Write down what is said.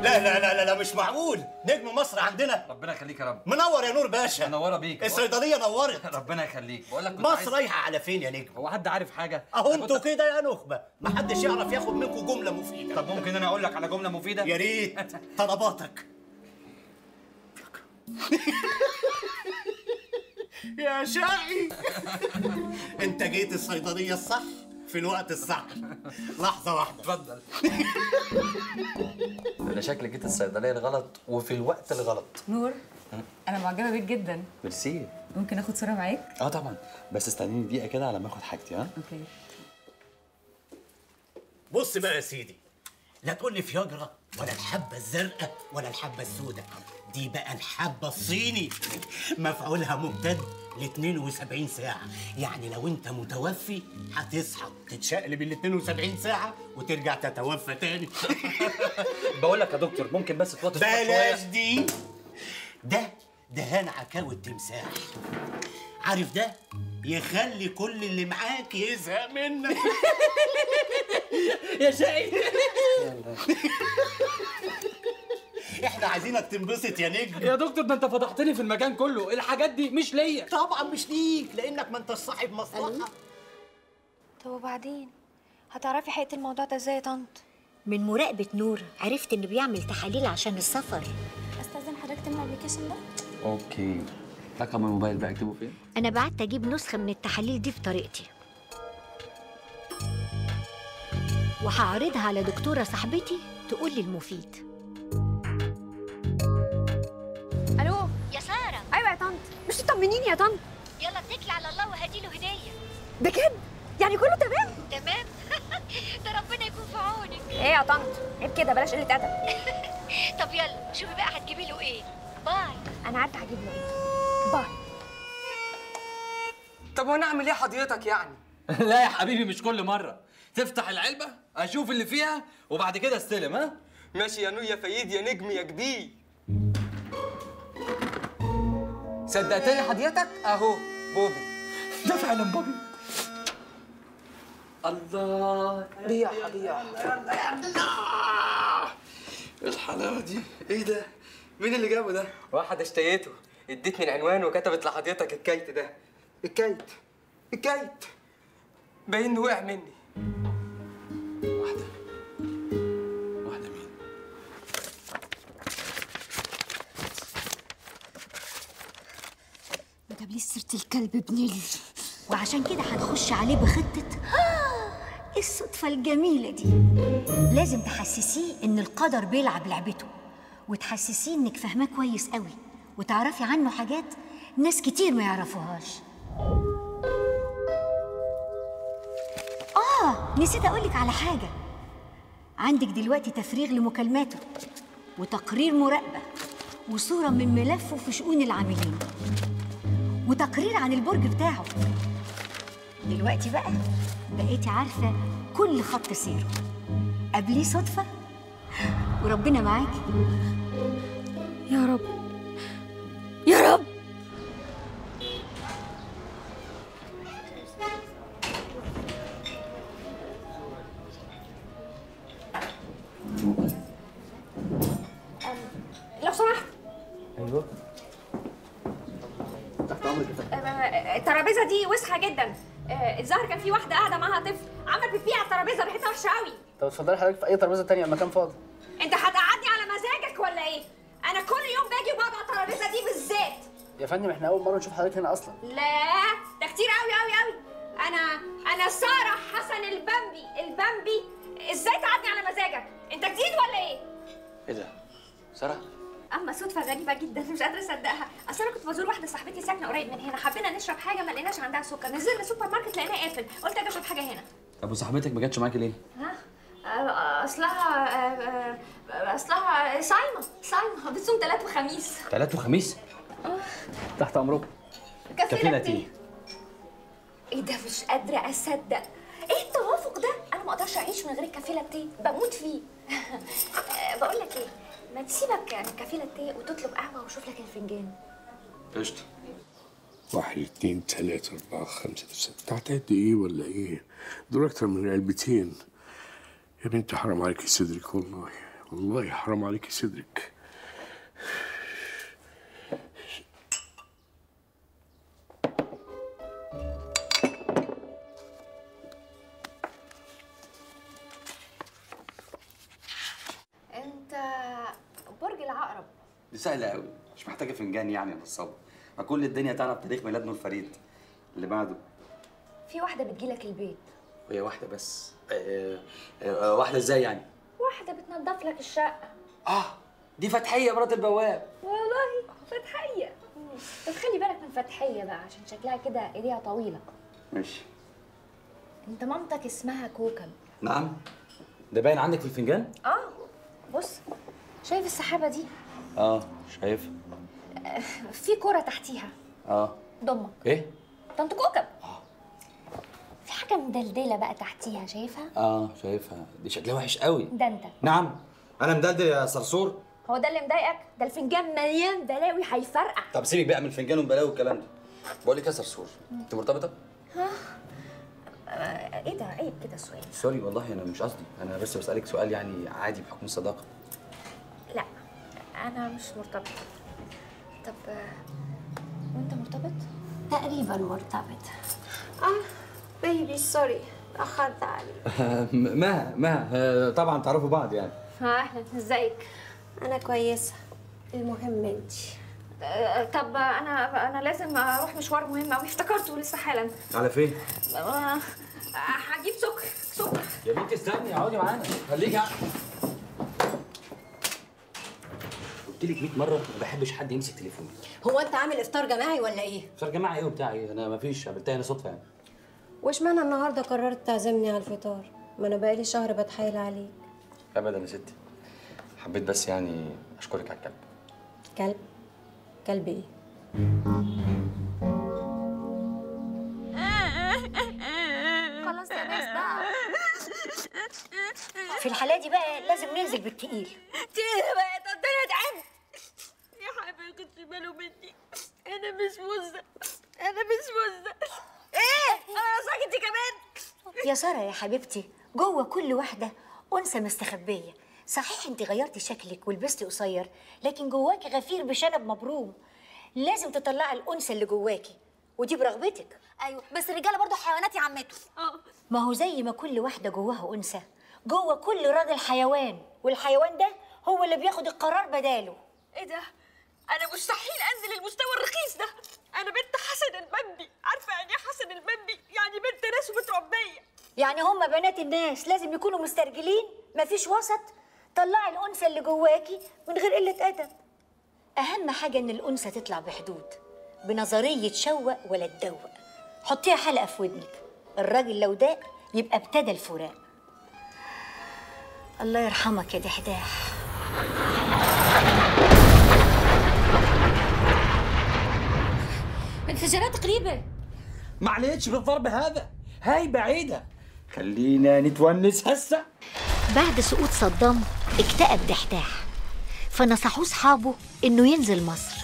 لا لا لا لا, لا مش معقول نجم مصر عندنا ربنا يخليك يا رب منور يا نور باشا منوره بيك الصيدليه نورت ربنا يخليك بقول لك كنت مصر عايز- رايحه على فين يا نجم هو حد عارف حاجه اهو أنا انتوا كنت- كده يا نخبه محدش يعرف ياخد منكم جمله مفيده طب ممكن انا اقول لك على جمله مفيده يا ريت طلباتك يا شقي انت جيت الصيدليه الصح في الوقت الصح لحظه واحده اتفضل انا شكلي جيت الصيدليه الغلط وفي الوقت الغلط نور انا معجبه بيك جدا ميرسي ممكن اخد صوره معاك اه طبعا بس استنيني دقيقه كده على ما اخد حاجتي ها اوكي بص بقى يا سيدي لا تقول لي فياجرا ولا الحبة الزرقاء ولا الحبة السوداء دي بقى الحبة الصيني مفعولها ممتد ل 72 ساعة يعني لو انت متوفي هتصحى تتشقلب ال 72 ساعة وترجع تتوفى تاني بقول لك يا دكتور ممكن بس توطي صوتك بلاش شويه دي ده دهان عكاوي التمساح عارف ده يخلي كل اللي معاك يزهق منك يا شقي احنا عايزينك تنبسط يا نجم يا دكتور ده انت فضحتني في المكان كله الحاجات دي مش ليا طبعا مش ليك لانك ما انت صاحب مصلحه طب وبعدين هتعرفي حقيقة الموضوع ده ازاي يا طنط من مراقبة نور عرفت إنه بيعمل تحاليل عشان السفر استاذن حضرتك تملى الابلكيشن ده اوكي رقم الموبايل بقى اكتبه فين أنا بعت أجيب نسخة من التحاليل دي بطريقتي وهعرضها على دكتورة صاحبتي تقول لي المفيد الو يا سارة ايوه يا طنط مش تطمنيني يا طنط يلا اتكلي على الله وهدي له هدية بجد يعني كله تمام تمام ده ربنا يكون في عونك ايه يا طنط عيب كده بلاش قله ادب طب يلا شوفي بقى هتجيبي له ايه باي انا عارفه هجيب له ايه باي طب وانا اعمل ايه حضرتك يعني لا يا حبيبي مش كل مره تفتح العلبه اشوف اللي فيها وبعد كده استلم ها ماشي يا نور يا فايد يا نجم يا كبير صدقتني حضرتك اهو بوبي ده فعلا بابي الله بيع بيع الحلاوه دي ايه ده مين اللي جابه ده واحد اشتريته ادتني العنوان وكتبت لحضرتك الكيت ده الكيت الكيت باين إنه وقع مني واحده واحده مين ما جابليش سيرة الكلب ابن وعشان كده هنخش عليه بخطة ايه الصدفة الجميلة دي لازم تحسسيه ان القدر بيلعب لعبته وتحسسيه انك فاهماه كويس قوي وتعرفي عنه حاجات ناس كتير ما يعرفوهاش اه نسيت اقولك على حاجة عندك دلوقتي تفريغ لمكالماته وتقرير مراقبة وصورة من ملفه في شؤون العاملين وتقرير عن البرج بتاعه دلوقتي بقى بقيتي عارفة كل خط سيره قابليه صدفة وربنا معاكي يا رب يا رب لو سمحت ايوه آه، الترابيزه دي وسخه جدا آه، الظاهر كان في واحده قاعده معاها طفل عمل بيبي على الترابيزه ريحتها وحشه قوي طب اتفضلي حضرتك في اي ترابيزه تانية مكان فاضي انت هتقعدني على مزاجك ولا ايه انا كل يوم باجي وبقعد على الترابيزه دي بالذات يا فندم احنا اول مره نشوف حضرتك هنا اصلا لا ده كتير قوي قوي قوي انا انا ساره حسن البمبي البمبي ازاي تقعدني على مزاجك انت جديد ولا ايه ايه ده ساره اما صدفه غريبه جدا مش قادره اصدقها اصل انا كنت بزور واحده صاحبتي ساكنه قريب من هنا حبينا نشرب حاجه ما لقيناش عندها سكر نزلنا سوبر ماركت لقيناه قافل قلت اجي اشرب حاجه هنا طب وصاحبتك ما جاتش معاكي ليه ها آه، اصلها آه، آه، اصلها صايمه صايمه بتصوم ثلاث وخميس ثلاث وخميس تحت امركم كفيلتي ايه ده مش قادره اصدق ايه التوافق ده انا ما اقدرش اعيش من غير الكفيله تي بموت فيه آه، بقول لك ايه ما تسيبك من الكفيله تي وتطلب قهوه وشوف لك الفنجان قشطه واحد اتنين تلاتة أربعة خمسة ستة تعتقد إيه ولا إيه؟ دول أكتر من علبتين يا بنتي حرام عليك صدرك والله والله حرام عليك صدرك انت برج العقرب دي سهله قوي مش محتاجه فنجان يعني يا نصاب ما كل الدنيا تعرف تاريخ ميلاد نور فريد اللي بعده في واحده بتجيلك البيت هي واحده بس آه آه واحده ازاي يعني واحده بتنظف لك الشقه اه دي فتحيه مرات البواب والله فتحيه بس خلي بالك من فتحيه بقى عشان شكلها كده ايديها طويله ماشي انت مامتك اسمها كوكب نعم ده باين عندك في الفنجان اه بص شايف السحابه دي اه شايف في كرة تحتيها اه ضمك ايه طنط كوكب في حاجه مدلدله بقى تحتيها شايفها اه شايفها دي شكلها وحش قوي ده انت نعم انا مدلدل يا صرصور هو ده اللي مضايقك ده الفنجان مليان بلاوي هيفرقع طب سيبك بقى من الفنجان والبلاوي والكلام ده بقول لك يا صرصور انت مرتبطه آه، ايه ده عيب كده سؤال سوري والله انا مش قصدي انا بس بسالك سؤال يعني عادي بحكم الصداقه لا انا مش مرتبطه طب آه، وانت مرتبط تقريبا مرتبط اه بيبي سوري اخرت عليك مها مها آه، طبعا تعرفوا بعض يعني ها اهلا ازيك انا كويسه المهم انتي آه، طب انا انا لازم اروح مشوار مهم قوي افتكرته لسه حالا على فين آه، هجيب سكر سكر يا بنتي استني اقعدي معانا خليكي قاعدة. قلت لك 100 مره ما بحبش حد يمسك تليفوني هو انت عامل افطار جماعي ولا ايه فطار جماعي ايه وبتاعي انا ما فيش قابلتها هنا صدفه يعني واشمعنى النهارده قررت تعزمني على الفطار ما انا بقالي شهر بتحايل عليك ابدا يا ستي حبيت بس يعني اشكرك على الكلب كلب كلب ايه خلاص يا ناس بقى في الحالة دي بقى لازم ننزل بالتقيل كده بقى طب ده انا تعبت يا حبيبي خدش باله مني انا مش مزة انا مش مزة ايه انا ساكتي كمان يا سارة يا حبيبتي جوه كل واحدة أنثى مستخبية صحيح انت غيرتي شكلك ولبستي قصير لكن جواكي غفير بشنب مبروم لازم تطلعي الأنثى اللي جواكي ودي برغبتك ايوه بس الرجاله برضو حيوانات يا عمته اه ما هو زي ما كل واحدة جواها أنثى جوه كل راجل حيوان والحيوان ده هو اللي بياخد القرار بداله ايه ده انا مستحيل انزل المستوى الرخيص ده انا بنت حسن البنبي عارفه يعني ايه حسن البنبي يعني بنت ناس ومتربيه يعني هم بنات الناس لازم يكونوا مسترجلين مفيش وسط طلعي الأنثى اللي جواكي من غير قلة أدب أهم حاجة إن الأنثى تطلع بحدود بنظرية شوق ولا تدوق حطيها حلقة في ودنك الراجل لو داق يبقى ابتدى الفراق الله يرحمك يا دحداح انفجارات قريبه ما عليتش بالضرب هذا هاي بعيده خلينا نتونس هسه بعد سقوط صدام اكتئب دحداح فنصحوه صحابه إنه ينزل مصر